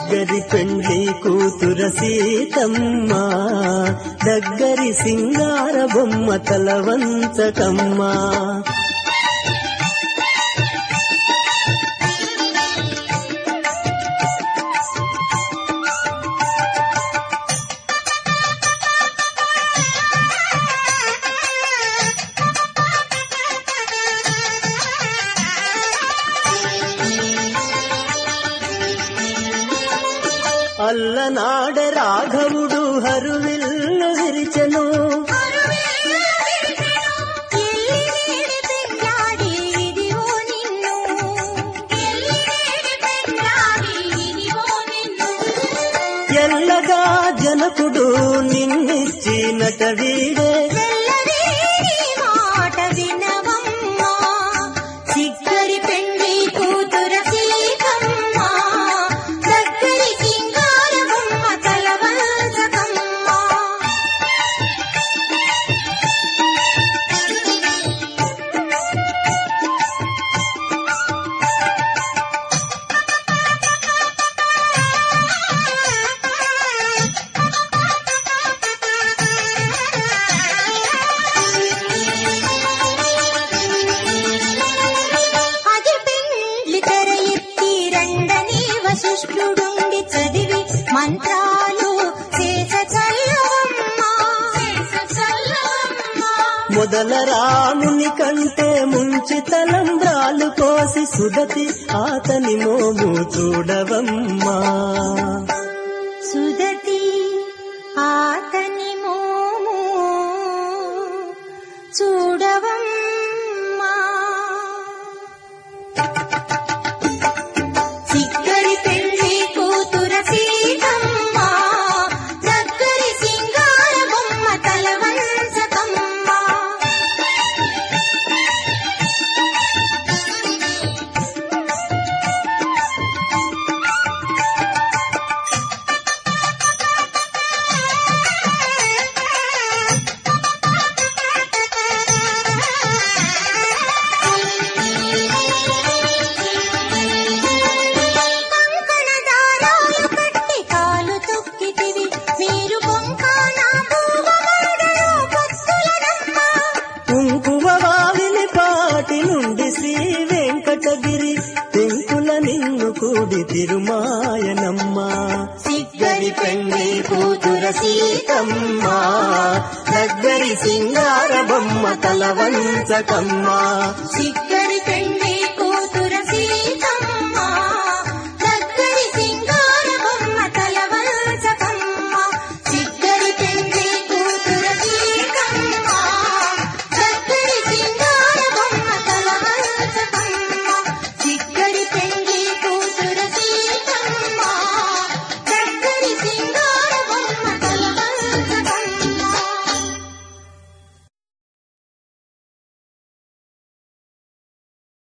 సిగ్గరి పెండ్లి కూతుర సీతమ్మ దగ్గరి సింగార బొమ్మ తలవంచకమ్మ అల్లనాడ రాఘవుడు హరువిల్లు విరిచెను ఎల్లగా జనకుడు నిన్నిచ్చినట వీడే సిగ్గరి పెండి కూతుర సీతమ్మ దగ్గరి సింగారమ్మ తలవంచకమ్మ అది పెండ్లి తెర ఎత్తి రండని వశిష్ఠుడుండి చదివి మంత్రాలు చేస చల్లవమ్మ చేస చల్లవమ్మ మొదల రాముని కంటే ముంచి తలంబ్రాలు కోసి సుదతి ఆతని మోము చూడవమ్మా సుదతి ఆతని మోము చూడవమ్మా సిగ్గరి పెళ్లి కూతుర సీతమ్మ దగ్గరి సింగార బొమ్మ తలవంచకమ్మ కంకణ దారాలు కట్టి కాలు తొక్కితివి మీరు కొంకాన పూవమాడలో భక్తులనమ్మ కుంకుమ వావిలి పాటి నుండి శ్రీ వెంకటగిరి పెంకుల నిన్ను కూడి తిరుమాయనమ్మ సిగ్గరి పెండి కూతుర సీతమ్మ దగ్గరి సింగార బొమ్మ తలవంచకమ్మ సిగ్గరి పెండి